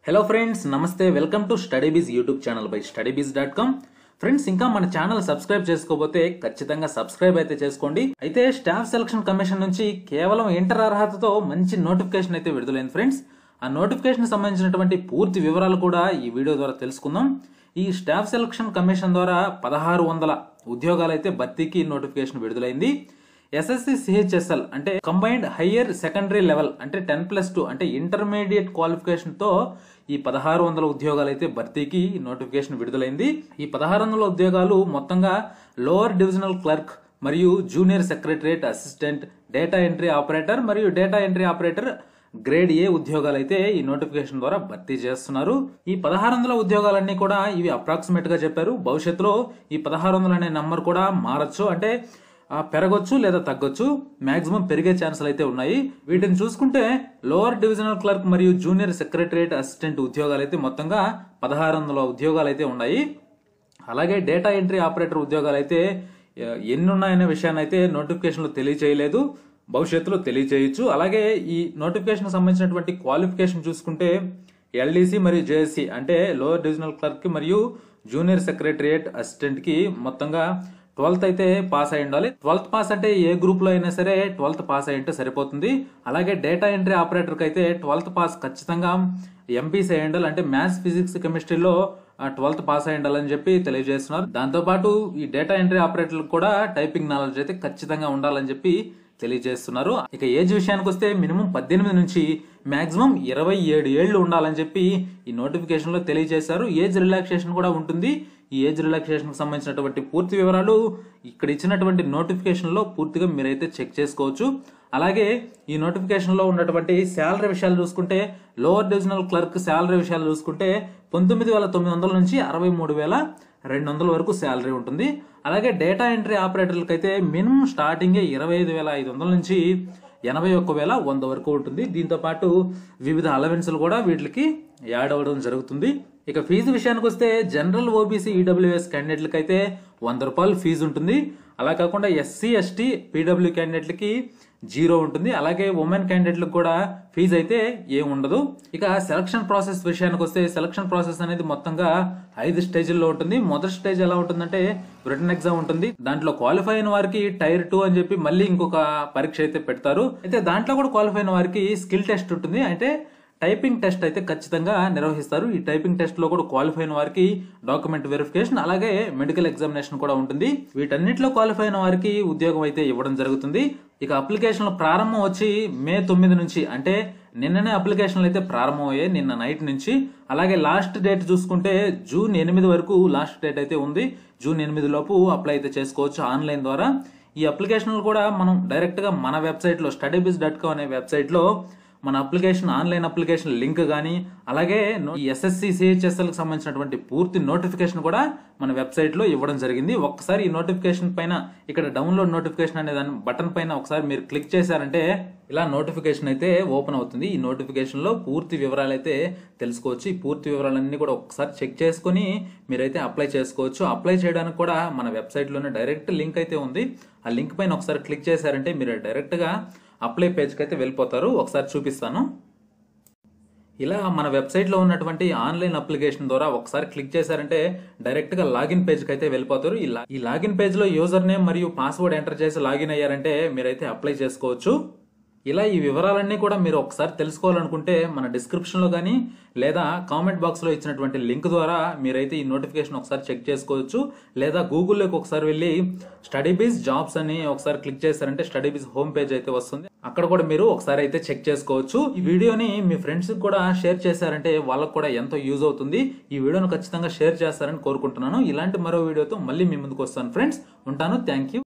hello friends నమస్తే welcome to Study Bees YouTube channel by Study Bees dot com friends ఇంకా మన channel subscribe చేసుకోకపోతే ఖచ్చితంగా subscribe అయితే చేసుకోండి అయితే స్టాఫ్ సెలక్షన్ కమిషన్ నుంచి కేవలం ఇంటర్ అర్హతతో మంచి నోటిఫికేషన్ అయితే విడుదలైంది ఫ్రెండ్స్ ఆ నోటిఫికేషన్ సంబంధించినటువంటి పూర్తి వివరాలు కూడా ఈ వీడియో ద్వారా తెలుసుకుందాం ఈ స్టాఫ్ సెలక్షన్ కమిషన్ ద్వారా పదహారు వందల ఉద్యోగాలు అయితే భర్తీకి నోటిఫికేషన్ విడుదలైంది ఎస్ఎస్సి సిహెచ్ఎస్ఎల్ అంటే కంబైన్డ్ హయ్యర్ సెకండరీ లెవెల్ అంటే టెన్ ప్లస్ టూ అంటే ఇంటర్మీడియట్ క్వాలిఫికేషన్ తో ఈ పదహారు వందల ఉద్యోగాలు అయితే భర్తీకి నోటిఫికేషన్ విడుదలైంది ఈ పదహారు వందల ఉద్యోగాలు మొత్తంగా లోవర్ డివిజనల్ క్లర్క్ మరియు junior secretariat assistant data entry operator మరియు data entry operator grade A ఉద్యోగాలు అయితే ఈ నోటిఫికేషన్ ద్వారా భర్తీ చేస్తున్నారు ఈ పదహారు వందల ఉద్యోగాలన్నీ కూడా ఇవి అప్రాక్సిమేట్ గా చెప్పారు భవిష్యత్తులో ఈ పదహారు వందలు అనే నంబర్ కూడా మారచ్చు అంటే ఆ, పెరగొచ్చు లేదా తగ్గొచ్చు మాక్సిమం పెరిగే ఛాన్సులు అయితే ఉన్నాయి వీటిని చూసుకుంటే లోవర్ డివిజనల్ క్లర్క్ మరియు జూనియర్ సెక్రటరియట్ అసిస్టెంట్ ఉద్యోగాలు అయితే మొత్తంగా పదహారు వందల ఉద్యోగాలు అయితే ఉన్నాయి అలాగే డేటా ఎంట్రీ ఆపరేటర్ ఉద్యోగాలు అయితే ఆ, ఎన్ని ఉన్నాయనే విషయాన్ని అయితే నోటిఫికేషన్లో తెలియచేయలేదు భవిష్యత్తులో తెలియచేయచ్చు అలాగే ఈ నోటిఫికేషన్ సంబంధించినటువంటి క్వాలిఫికేషన్ చూసుకుంటే ఎల్డీసీ మరియు జేఎస్సీ అంటే లోవర్ డివిజనల్ క్లర్క్ మరియు జూనియర్ సెక్రటరియట్ అసిస్టెంట్ కి మొత్తంగా ట్వెల్త్ అయితే పాస్ అయి ఉండాలి ట్వెల్త్ పాస్ అంటే ఏ గ్రూప్ లో అయినా సరే ట్వెల్త్ పాస్ అయి ఉంటే సరిపోతుంది అలాగే డేటా ఎంట్రీ ఆపరేటర్ కి అయితే ట్వెల్త్ పాస్ ఖచ్చితంగా ఎంపీసీ అయి ఉండాలి అంటే మ్యాథ్స్ ఫిజిక్స్ కెమిస్ట్రీలో ట్వెల్త్ పాస్ అయి ఉండాలని చెప్పి తెలియజేస్తున్నారు దాంతోపాటు ఈ డేటా ఎంట్రీ ఆపరేటర్లకు కూడా టైపింగ్ నాలెడ్జ్ అయితే ఖచ్చితంగా ఉండాలని చెప్పి తెలియజేస్తున్నారు ఇక ఏజ్ విషయానికి వస్తే మినిమం పద్దెనిమిది నుంచి మాక్సిమం ఇరవై ఏడు ఏళ్లు ఉండాలని చెప్పి ఈ నోటిఫికేషన్ లో తెలియజేశారు ఏజ్ రిలాక్సేషన్ కూడా ఉంటుంది ఈ ఏజ్ రిలాక్సేషన్ కి సంబంధించినటువంటి పూర్తి వివరాలు ఇక్కడ ఇచ్చినటువంటి నోటిఫికేషన్ లో పూర్తిగా మీరైతే చెక్ చేసుకోవచ్చు అలాగే ఈ నోటిఫికేషన్ లో ఉన్నటువంటి శాలరీ విషయాలు చూసుకుంటే లోవర్ డివిజనల్ క్లర్క్ శాలరీ విషయాలు చూసుకుంటే పంతొమ్మిది వేల తొమ్మిది వందల నుంచి అరవై మూడు వేల రెండు వందల వరకు శాలరీ ఉంటుంది అలాగే డేటా ఎంట్రీ ఆపరేటర్లకు అయితే మినిమం స్టార్టింగ్ ఇరవై ఐదు వేల ఐదు వందల నుంచి ఎనభై ఒక్క వేల వంద వరకు ఉంటుంది దీంతో పాటు వివిధ అలవెన్స్లు కూడా వీటికి యాడ్ అవ్వడం జరుగుతుంది ఇక ఫీజు విషయానికి వస్తే జనరల్ ఓబీసీ ఈడబ్ల్యూఎస్ క్యాండిడేట్లకి అయితే వంద రూపాయలు ఫీజు ఉంటుంది అలా కాకుండా ఎస్సీ ఎస్టీ పీడబ్ల్యూ క్యాండిడేట్లకి జీరో ఉంటుంది అలాగే ఉమెన్ క్యాండిడేట్లకు కూడా ఫీజు అయితే ఏం ఉండదు ఇక సెలక్షన్ ప్రాసెస్ విషయానికి వస్తే సెలక్షన్ ప్రాసెస్ అనేది మొత్తంగా ఐదు స్టేజ్ల్లో ఉంటుంది మొదటి స్టేజ్ ఎలా ఉంటుందంటే రిటర్న్ ఎగ్జామ్ ఉంటుంది దాంట్లో క్వాలిఫై అయిన వారికి టైర్ టూ అని చెప్పి మళ్ళీ ఇంకొక పరీక్ష అయితే పెడతారు అయితే దాంట్లో కూడా క్వాలిఫై అయిన వారికి స్కిల్ టెస్ట్ ఉంటుంది అంటే టైపింగ్ టెస్ట్ అయితే ఖచ్చితంగా నిర్వహిస్తారు ఈ టైపింగ్ టెస్ట్ లో కూడా క్వాలిఫై అయిన వారికి డాక్యుమెంట్ వెరిఫికేషన్ అలాగే మెడికల్ ఎగ్జామినేషన్ కూడా ఉంటుంది వీటన్నిటిలో క్వాలిఫై అయిన వారికి ఉద్యోగం అయితే ఇవ్వడం జరుగుతుంది ఇక అప్లికేషన్ ప్రారంభం వచ్చి మే తొమ్మిది నుంచి అంటే నిన్ననే అప్లికేషన్లు అయితే ప్రారంభమయ్యాయి నిన్న నైట్ నుంచి అలాగే లాస్ట్ డేట్ చూసుకుంటే జూన్ ఎనిమిది వరకు లాస్ట్ డేట్ అయితే ఉంది జూన్ ఎనిమిది లోపు అప్లై అయితే చేసుకోవచ్చు ఆన్లైన్ ద్వారా ఈ అప్లికేషన్లు కూడా మనం డైరెక్ట్ గా మన వెబ్సైట్ లో స్టడీబీస్ డాట్ కామ్ అనే వెబ్సైట్ లో మన అప్లికేషన్ ఆన్లైన్ అప్లికేషన్ లింక్ కానీ అలాగే ఈ ఎస్ఎస్సి సిహెచ్ఎస్ఎల్ కి సంబంధించినటువంటి పూర్తి నోటిఫికేషన్ కూడా మన వెబ్సైట్ లో ఇవ్వడం జరిగింది ఒక్కసారి ఈ నోటిఫికేషన్ పైన ఇక్కడ డౌన్లోడ్ నోటిఫికేషన్ అనే దాని బటన్ పైన ఒకసారి మీరు క్లిక్ చేశారంటే ఇలా నోటిఫికేషన్ అయితే ఓపెన్ అవుతుంది ఈ నోటిఫికేషన్ లో పూర్తి వివరాలు అయితే తెలుసుకోవచ్చు ఈ పూర్తి వివరాలన్నీ కూడా ఒకసారి చెక్ చేసుకొని మీరైతే అప్లై చేసుకోవచ్చు అప్లై చేయడానికి కూడా మన వెబ్సైట్ లోనే డైరెక్ట్ లింక్ అయితే ఉంది ఆ లింక్ పైన ఒకసారి క్లిక్ చేశారంటే మీరు డైరెక్ట్ గా అప్లై పేజ్కి అయితే వెళ్ళిపోతారు ఒకసారి చూపిస్తాను ఇలా మన వెబ్సైట్లో ఉన్నటువంటి ఆన్లైన్ అప్లికేషన్ ద్వారా ఒకసారి క్లిక్ చేశారంటే డైరెక్ట్ గా లాగిన్ పేజ్ కి అయితే వెళ్ళిపోతారు ఈ లా- ఈ లాగిన్ పేజ్ లో యూజర్ నేమ్ మరియు పాస్వర్డ్ ఎంటర్ చేసి లాగిన్ అయ్యారంటే మీరైతే అప్లై చేసుకోవచ్చు ఇలా ఈ వివరాలన్నీ కూడా మీరు ఒకసారి తెలుసుకోవాలనుకుంటే మన డిస్క్రిప్షన్ లో కానీ లేదా కామెంట్ బాక్స్ లో ఇచ్చినటువంటి లింక్ ద్వారా మీరైతే ఈ నోటిఫికేషన్ ఒకసారి చెక్ చేసుకోవచ్చు లేదా గూగుల్లోకి ఒకసారి వెళ్ళి స్టడీ బీజ్ జాబ్స్ అని ఒకసారి క్లిక్ చేశారంటే స్టడీ బీజ్ హోమ్ పేజ్ అయితే వస్తుంది అక్కడ కూడా మీరు ఒకసారి అయితే చెక్ చేసుకోవచ్చు ఈ వీడియోని మీ ఫ్రెండ్స్ కూడా షేర్ చేశారంటే వాళ్ళకు కూడా ఎంతో యూజ్ అవుతుంది ఈ వీడియోను ఖచ్చితంగా షేర్ చేస్తారని కోరుకుంటున్నాను ఇలాంటి మరో వీడియోతో మళ్ళీ మీ ముందుకు వస్తాను ఫ్రెండ్స్ ఉంటాను థ్యాంక్ యూ